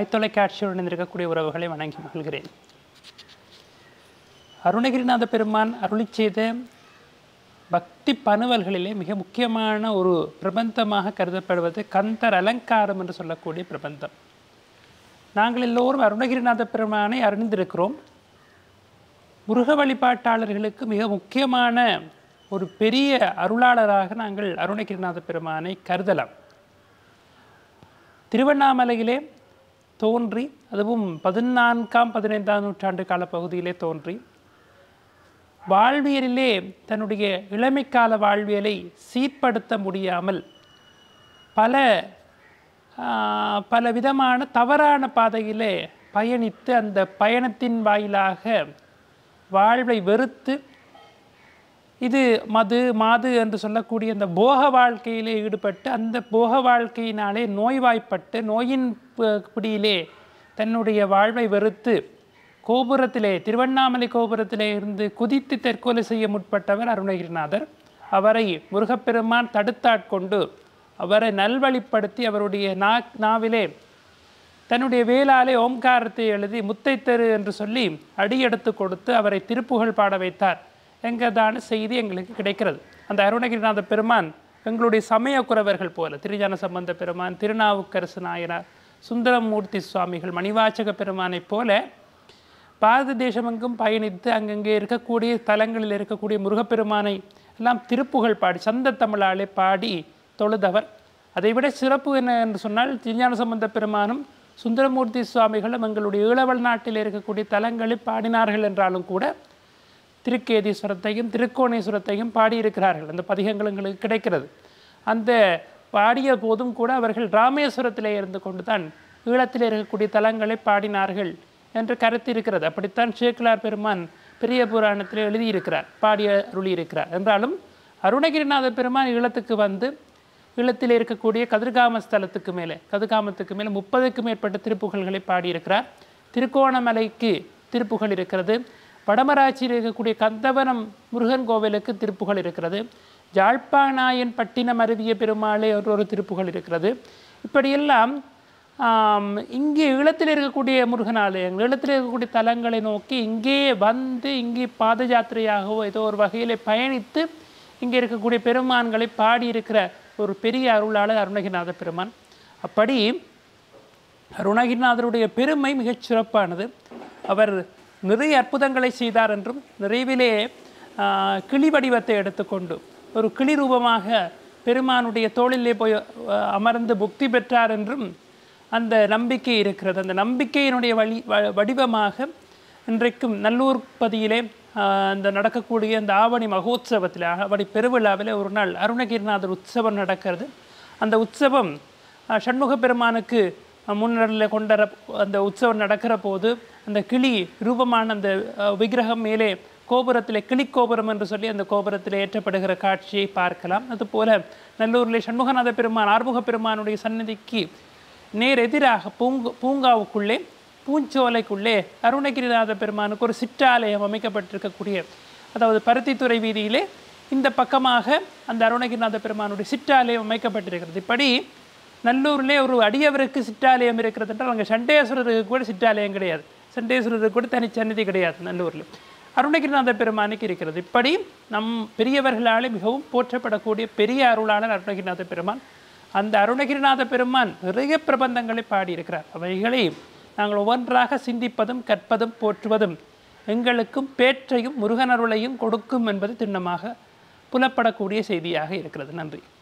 தாய் தொலைக்காட்சியுடன் இருக்கக்கூடிய உறவுகளை வணங்கி மகிழ்கிறேன் அருணகிரிநாத பெருமான் அருளி செய்த பக்தி பணுவல்களிலே மிக முக்கியமான ஒரு பிரபந்தமாக கருதப்படுவது கந்தர் அலங்காரம் என்று சொல்லக்கூடிய பிரபந்தம் நாங்கள் எல்லோரும் அருணகிரிநாத பெருமானை அறிந்திருக்கிறோம் முருக வழிபாட்டாளர்களுக்கு மிக முக்கியமான ஒரு பெரிய அருளாளராக நாங்கள் அருணகிரிநாத பெருமானை கருதலாம் திருவண்ணாமலையிலே தோன்றி அதுவும் பதினான்காம் பதினைந்தாம் நூற்றாண்டு கால பகுதியிலே தோன்றி வாழ்வியலிலே தன்னுடைய இளமைக்கால வாழ்வியலை சீர்படுத்த முடியாமல் பல ஆஹ், பல விதமான தவறான பாதையிலே பயணித்து அந்த பயணத்தின் வாயிலாக வாழ்வை வெறுத்து இது மது மாது என்று சொல்லக்கூடிய அந்த போக வாழ்க்கையிலே ஈடுபட்டு அந்த போக வாழ்க்கையினாலே நோய்வாய்ப்பட்டு நோயின் ப- பிடியிலே தன்னுடைய வாழ்வை வெறுத்து கோபுரத்திலே திருவண்ணாமலை கோபுரத்திலே இருந்து குதித்து தற்கொலை செய்ய முற்பட்டவர் அருணகிரிநாதர் அவரை முருகப்பெருமான் தடுத்தாட்கொண்டு அவரை நல்வழிப்படுத்தி அவருடைய நா நாவிலே தன்னுடைய வேளாலே ஓம்காரத்தை எழுதி முத்தைத்தரு என்று சொல்லி அடியெடுத்து கொடுத்து அவரை திருப்புகழ் பாட வைத்தார் என்கிறதான செய்தி எங்களுக்கு கிடைக்கிறது அந்த அருணகிரிநாத பெருமான் எங்களுடைய சமய குறவர்கள் போல திருஞான சம்பந்த பெருமான் திருநாவுக்கரசு நாயனார் சுந்தரமூர்த்தி சுவாமிகள் மணிவாச்சக பெருமானைப் போல பாரத தேசமெங்கும் பயணித்து அங்கங்கே இருக்கக்கூடிய தலங்களில் இருக்கக்கூடிய முருகப்பெருமானை எல்லாம் திருப்புகழ் பாடி சந்த தமிழாலே பாடி தொழுதவர் அதைவிட சிறப்பு என்ன என்று சொன்னால் திருஞான சம்பந்த பெருமானும் சுந்தரமூர்த்தி சுவாமிகளும் எங்களுடைய ஈழவல் நாட்டில் இருக்கக்கூடிய தலங்களை பாடினார்கள் என்றாலும் கூட திருக்கேதீஸ்வரத்தையும் திருக்கோணேஸ்வரத்தையும் பாடியிருக்கிறார்கள் அந்த பதிகங்கள் எங்களுக்கு கிடைக்கிறது அந்த பாடிய போதும் கூட அவர்கள் ராமேஸ்வரத்திலே இருந்து கொண்டு தான் ஈழத்தில் இருக்கக்கூடிய தலங்களை பாடினார்கள் என்று கருத்து இருக்கிறது அப்படித்தான் சேக்கிலார் பெருமான் பெரிய புராணத்தில் எழுதியிருக்கிறார் பாடிய அருளியிருக்கிறார் என்றாலும் அருணகிரிநாத பெருமான் ஈழத்துக்கு வந்து ஈழத்தில் இருக்கக்கூடிய கதிர்காம ஸ்தலத்துக்கு மேலே கதிர்காமத்துக்கு மேலே முப்பதுக்கு மேற்பட்ட திருப்புகழ்களை பாடியிருக்கிறார் திருக்கோணமலைக்கு திருப்புகழ் இருக்கிறது வடமராட்சியில் இருக்கக்கூடிய கந்தவனம் முருகன் கோவிலுக்கு திருப்புகழ் இருக்கிறது ஜாழ்ப்பாணாயன் பட்டினம் அருவிய பெருமாளே ஒரு ஒரு திருப்புகழ் இருக்கிறது இப்படியெல்லாம் ஆம், இங்கே ஈழத்தில் இருக்கக்கூடிய முருகன் ஆலயங்கள் ஈழத்தில் இருக்கக்கூடிய தலங்களை நோக்கி இங்கே வந்து இங்கே பாத யாத்திரையாகவோ ஏதோ ஒரு வகையில் பயணித்து இங்கே இருக்கக்கூடிய பெருமான்களை பாடியிருக்கிற ஒரு பெரிய அருளாளர் அருணகிரிநாத பெருமான் அப்படி அருணகிரிநாதருடைய பெருமை மிகச் சிறப்பானது அவர் நிறைய அற்புதங்களை செய்தார் என்றும் நிறைவிலே ஆஹ், கிளி வடிவத்தை எடுத்துக்கொண்டு ஒரு கிளி ரூபமாக பெருமானுடைய தோளிலே போய் ஆஹ், அமர்ந்து புக்தி பெற்றார் என்றும் அந்த நம்பிக்கை இருக்கிறது அந்த நம்பிக்கையினுடைய வழி வ- வடிவமாக இன்றைக்கும் நல்லூர் பதியிலே ஆஹ், அந்த நடக்கக்கூடிய அந்த ஆவணி மகோத்சவத்தில் ஆவணி பெருவிழாவில் ஒரு நாள் அருணகிரிநாதர் உற்சவம் நடக்கிறது அந்த உற்சவம் ஆஹ், சண்முக பெருமானுக்கு முன்னரில் கொண்டற அந்த உற்சவம் நடக்கிற போது அந்த கிளி ரூபமான அந்த ஆஹ், விக்கிரகம் மேலே கோபுரத்திலே கிளி கோபுரம் என்று சொல்லி அந்த கோபுரத்தில் ஏற்றப்படுகிற காட்சியை பார்க்கலாம் அதுபோல நல்லூரிலே சண்முகநாத பெருமான் ஆறுமுக பெருமானுடைய சந்நிதிக்கு நேர் எதிராக பூங்கு பூங்காவுக்குள்ளே பூஞ்சோலைக்குள்ளே அருணகிரிநாத பெருமானுக்கு ஒரு சிற்றாலயம் அமைக்கப்பட்டிருக்கக்கூடிய அதாவது பருத்தித்துறை வீதியிலே இந்த பக்கமாக அந்த அருணகிரிநாத பெருமானுடைய சிற்றாலயம் அமைக்கப்பட்டிருக்கிறது இப்படி நல்லூரிலே ஒரு அடியவருக்கு சிற்றாலயம் இருக்கிறது என்றால் அங்கே சண்டேஸ்வரருக்கு கூட சிற்றாலயம் கிடையாது சண்டேஸ்வரருக்கு கூட தனி சந்நிதி கிடையாது நல்லூரில் அருணகிரிநாத பெருமானுக்கு இருக்கிறது இப்படி நம் பெரியவர்களாலே மிகவும் போற்றப்படக்கூடிய பெரிய அருளாளர் அருணகிரிநாத பெருமான் அந்த அருணகிரிநாத பெருமான் நிறைய பிரபந்தங்களை பாடியிருக்கிறார் அவைகளை நாங்கள் ஒவ்வொன்றாக சிந்திப்பதும் கற்பதும் போற்றுவதும் எங்களுக்கும் பேற்றையும் முருகனருளையும் கொடுக்கும் என்பது திண்ணமாக புலப்படக்கூடிய செய்தியாக இருக்கிறது நன்றி